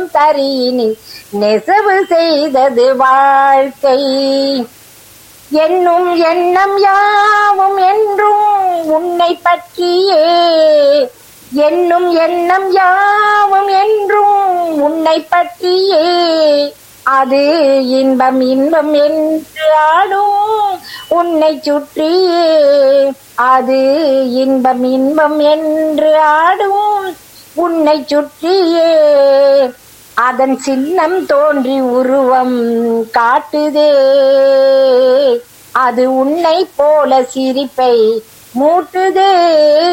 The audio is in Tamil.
தரியினில் நெசவு செய்தது வாழ்க்கை என்னும் எண்ணம் யாவும் என்றும் உன்னை பற்றியே என்னும் எண்ணம் யாவும் என்றும் உன்னை பற்றியே அது இன்பம் இன்பம் என்று ஆடும் உன்னை சுற்றியே அது இன்பம் இன்பம் என்று ஆடும் உன்னை சுற்றியே அதன் சின்னம் தோன்றி உருவம் காட்டுதே அது உன்னை போல சிரிப்பை மூட்டுதே